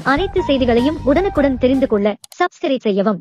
அனைத்து செய்திகளையும் உடனுக்குடன் தெரிந்து கொள்ள சப்ஸ்கிரைப் செய்யவும்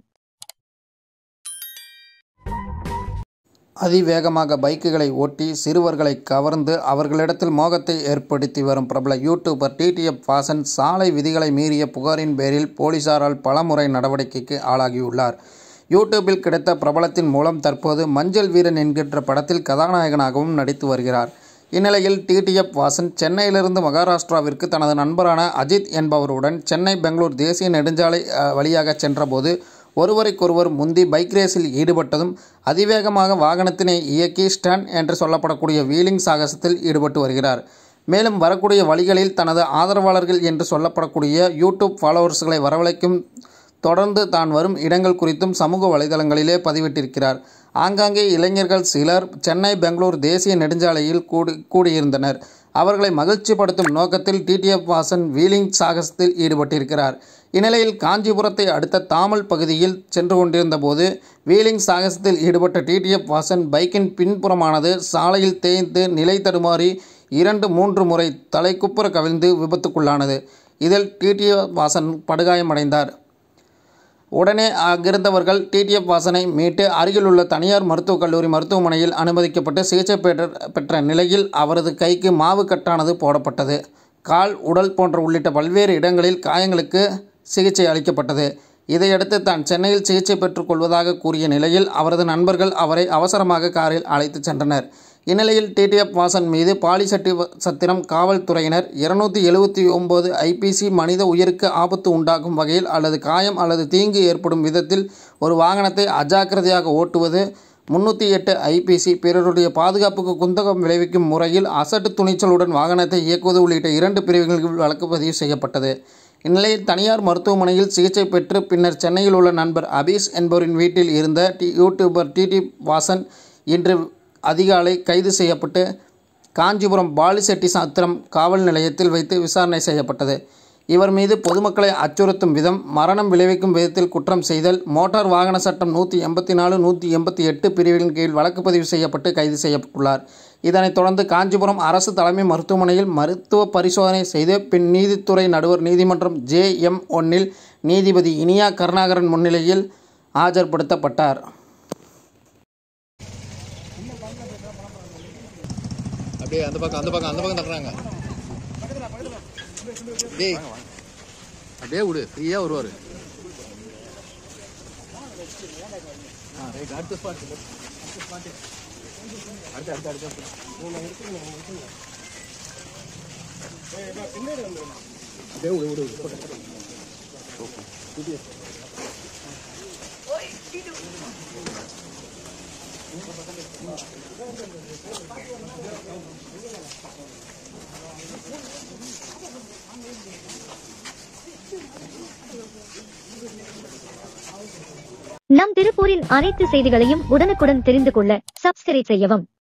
அதிவேகமாக பைக்குகளை ஓட்டி சிறுவர்களை கவர்ந்து அவர்களிடத்தில் மோகத்தை ஏற்படுத்தி வரும் பிரபல யூடியூபர் டிடிஎஃப் வாசன் சாலை விதிகளை மீறிய புகாரின் பேரில் போலீசாரால் பலமுறை நடவடிக்கைக்கு ஆளாகியுள்ளார் யூடியூபில் கிடைத்த பிரபலத்தின் மூலம் தற்போது மஞ்சள் வீரன் என்கின்ற படத்தில் கதாநாயகனாகவும் நடித்து வருகிறார் இந்நிலையில் டிடிஎஃப் வாசன் சென்னையிலிருந்து மகாராஷ்டிராவிற்கு தனது நண்பரான அஜித் என்பவருடன் சென்னை பெங்களூர் தேசிய நெடுஞ்சாலை அஹ், வழியாக சென்றபோது ஒருவருக்கொருவர் முந்தி பைக் ரேஸில் ஈடுபட்டதும் அதிவேகமாக வாகனத்தினை இயக்கி ஸ்டண்ட் என்று சொல்லப்படக்கூடிய வீலிங் சாகசத்தில் ஈடுபட்டு வருகிறார் மேலும் வரக்கூடிய வழிகளில் தனது ஆதரவாளர்கள் என்று சொல்லப்படக்கூடிய யூடியூப் ஃபாலோவர்ஸ்களை வரவழைக்கும் தொடர்ந்து தான் வரும் இடங்கள் குறித்தும் சமூக வலைதளங்களிலே பதிவிட்டிருக்கிறார் ஆங்காங்கே இளைஞர்கள் சிலர் சென்னை பெங்களூர் தேசிய நெடுஞ்சாலையில் கூடி கூடியிருந்தனர் அவர்களை மகிழ்ச்சிப்படுத்தும் நோக்கத்தில் டிடிஎஃப் வாசன் வீலிங் சாகசத்தில் ஈடுபட்டிருக்கிறார் இந்நிலையில் காஞ்சிபுரத்தை அடுத்த தாமல் பகுதியில் சென்று கொண்டிருந்த போது வீலிங் சாகசத்தில் ஈடுபட்ட டிடிஎஃப் வாசன் பைக்கின் பின்புறமானது சாலையில் தேய்ந்து நிலை தடுமாறி இரண்டு மூன்று முறை தலைக்குப்புற கவிழ்ந்து விபத்துக்குள்ளானது இதில் டிடிஎஃப் வாசன் படுகாயமடைந்தார் உடனே அங்கிருந்தவர்கள் டிடிஎஃப் வாசனை மீட்டு அருகிலுள்ள தனியார் மருத்துவக் கல்லூரி மருத்துவமனையில் அனுமதிக்கப்பட்டு சிகிச்சை பெற்ற பெற்ற நிலையில் அவரது கைக்கு மாவு கட்டானது போடப்பட்டது கால் உடல் போன்ற உள்ளிட்ட பல்வேறு இடங்களில் காயங்களுக்கு சிகிச்சை அளிக்கப்பட்டது இதையடுத்து தான் சென்னையில் சிகிச்சை பெற்றுக் கொள்வதாக கூறிய நிலையில் அவரது நண்பர்கள் அவரை அவசரமாக காரில் அழைத்துச் சென்றனர் இந்நிலையில் டிடிஎஃப் வாசன் மீது பாலிசட்டி சத்திரம் காவல்துறையினர் இருநூத்தி எழுபத்தி ஒன்பது ஐபிசி மனித உயிருக்கு ஆபத்து உண்டாக்கும் வகையில் அல்லது காயம் அல்லது தீங்கு ஏற்படும் விதத்தில் ஒரு வாகனத்தை அஜாக்கிரதையாக ஓட்டுவது முன்னூற்றி எட்டு ஐபிசி பிறருடைய பாதுகாப்புக்கு குந்தகம் விளைவிக்கும் முறையில் அசட்டு துணிச்சலுடன் வாகனத்தை இயக்குவது உள்ளிட்ட இரண்டு பிரிவுகளில் வழக்கு பதிவு செய்யப்பட்டது இந்நிலையில் தனியார் மருத்துவமனையில் சிகிச்சை பெற்று பின்னர் சென்னையில் உள்ள நண்பர் அபீஸ் என்பவரின் வீட்டில் இருந்த டி யூடியூபர் டிடி வாசன் இன்று அதிகாலை கைது செய்யப்பட்டு காஞ்சிபுரம் பாலிசெட்டி சாத்திரம் காவல் நிலையத்தில் வைத்து விசாரணை செய்யப்பட்டது இவர் மீது பொதுமக்களை அச்சுறுத்தும் விதம் மரணம் விளைவிக்கும் விதத்தில் குற்றம் செய்தல் மோட்டார் வாகன சட்டம் நூற்றி எண்பத்தி நாலு நூற்றி எண்பத்தி எட்டு பிரிவின் கீழ் வழக்கு பதிவு செய்யப்பட்டு கைது செய்யப்பட்டுள்ளார் இதனைத் தொடர்ந்து காஞ்சிபுரம் அரசு தலைமை மருத்துவமனையில் மருத்துவ பரிசோதனை செய்து பின் நீதித்துறை நடுவர் நீதிமன்றம் ஜே எம் ஒன்னில் நீதிபதி இனியா கருணாகரன் முன்னிலையில் ஆஜர்படுத்தப்பட்டார் அப்படியே அந்த பக்கம் அந்த பக்கம் அந்த பக்கம் தட்டுறாங்க டேய் அப்படியே விடு ஃப்ரீயா வருவாரு ஆ, ரைட். அடுத்த spot. அடுத்த spot. அடுத்து, அடுத்து, அடுத்து. அப்படியே விடு விடு விடு. போட்டு. நம் திருப்பூரின் அனைத்து செய்திகளையும் உடனுக்குடன் தெரிந்து கொள்ள சப்ஸ்கிரைப் செய்யவும்